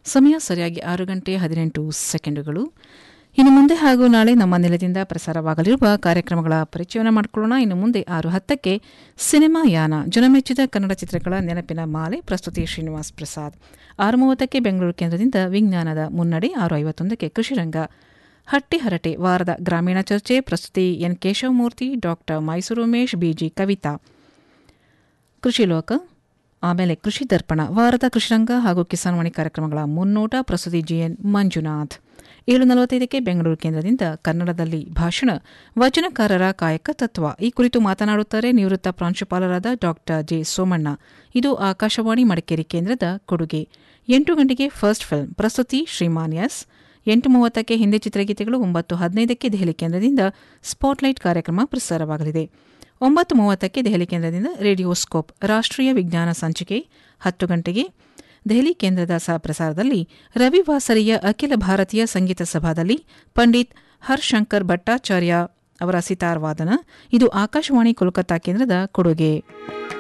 ಸಮಯ ಸರಿಯಾಗಿ ಆರು ಗಂಟೆ ಹದಿನೆಂಟು ಸೆಕೆಂಡುಗಳು ಇನ್ನು ಮುಂದೆ ಹಾಗೂ ನಾಳೆ ನಮ್ಮ ನೆಲದಿಂದ ಪ್ರಸಾರವಾಗಲಿರುವ ಕಾರ್ಯಕ್ರಮಗಳ ಪರಿಚಯವನ್ನು ಮಾಡಿಕೊಳ್ಳೋಣ ಇನ್ನು ಮುಂದೆ ಆರು ಹತ್ತಕ್ಕೆ ಸಿನಿಮಾ ಯಾನ ಜನಮೆಚ್ಚಿದ ಕನ್ನಡ ಚಿತ್ರಗಳ ನೆನಪಿನ ಮಾಲೆ ಪ್ರಸ್ತುತಿ ಶ್ರೀನಿವಾಸ್ ಪ್ರಸಾದ್ ಆರು ಮೂವತ್ತಕ್ಕೆ ಬೆಂಗಳೂರು ಕೇಂದ್ರದಿಂದ ವಿಜ್ಞಾನದ ಮುನ್ನಡೆ ಆರು ಐವತ್ತೊಂದಕ್ಕೆ ಕೃಷಿರಂಗ ಹಟ್ಟಿ ಹರಟೆ ವಾರದ ಗ್ರಾಮೀಣ ಚರ್ಚೆ ಪ್ರಸ್ತುತಿ N Keshavamurthy doctor Mysuru Umesh BG Kavitha ಕೃಷಿ ಲೋಕ ಆಮೇಲೆ ಕೃಷಿ ದರ್ಪಣ ವಾರದ ಕೃಷಿರಂಗ ಹಾಗೂ ಕಿಸಾನ್ವಾಣಿ ಕಾರ್ಯಕ್ರಮಗಳ ಮುನ್ನೋಟ ಪ್ರಸ್ತುತಿ ಜಿಎನ್ ಮಂಜುನಾಥ್ ಏಳು ನಲವತ್ತೈದಕ್ಕೆ ಬೆಂಗಳೂರು ಕೇಂದ್ರದಿಂದ ಕನ್ನಡದಲ್ಲಿ ಭಾಷಣ ವಚನಕಾರರ ಕಾಯಕ ತತ್ವ ಈ ಕುರಿತು ಮಾತನಾಡುತ್ತಾರೆ ನಿವೃತ್ತ ಪ್ರಾಂಶುಪಾಲರಾದ ಡಾಕ್ಟರ್ ಜೆ ಸೋಮಣ್ಣ ಇದು ಆಕಾಶವಾಣಿ ಮಡಿಕೇರಿ ಕೇಂದ್ರದ ಕೊಡುಗೆ ಎಂಟು ಗಂಟೆಗೆ ಫಸ್ಟ್ ಫಿಲ್ಮ್ ಪ್ರಸ್ತುತಿ ಶ್ರೀಮಾನ್ ಎಸ್ ಎಂಟು ಮೂವತ್ತಕ್ಕೆ ಹಿಂದಿ ಚಿತ್ರಗೀತೆಗಳು ಒಂಬತ್ತು ಹದಿನೈದಕ್ಕೆ ದೆಹಲಿ ಕೇಂದ್ರದಿಂದ ಸ್ಪಾಟ್ಲೈಟ್ ಕಾರ್ಯಕ್ರಮ ಪ್ರಸಾರವಾಗಲಿದೆ ಒಂಬತ್ತು ಮೂವತ್ತಕ್ಕೆ ದೆಹಲಿ ಕೇಂದ್ರದಿಂದ ರೇಡಿಯೋಸ್ಕೋಪ್ ರಾಷ್ಟ್ರೀಯ ವಿಜ್ಞಾನ ಸಂಚಿಕೆ ಹತ್ತು ಗಂಟೆಗೆ ದೆಹಲಿ ಕೇಂದ್ರದ ಸಹ ಪ್ರಸಾರದಲ್ಲಿ ರವಿವಾಸರಿಯ ಅಖಿಲ ಭಾರತೀಯ ಸಂಗೀತ ಸಭಾದಲ್ಲಿ ಪಂಡಿತ್ ಹರ್ಶಂಕರ್ ಭಟ್ಟಾಚಾರ್ಯ ಅವರ ಸಿತಾರ್ ವಾದನ ಇದು ಆಕಾಶವಾಣಿ ಕೋಲ್ಕತ್ತಾ ಕೇಂದ್ರದ ಕೊಡುಗೆ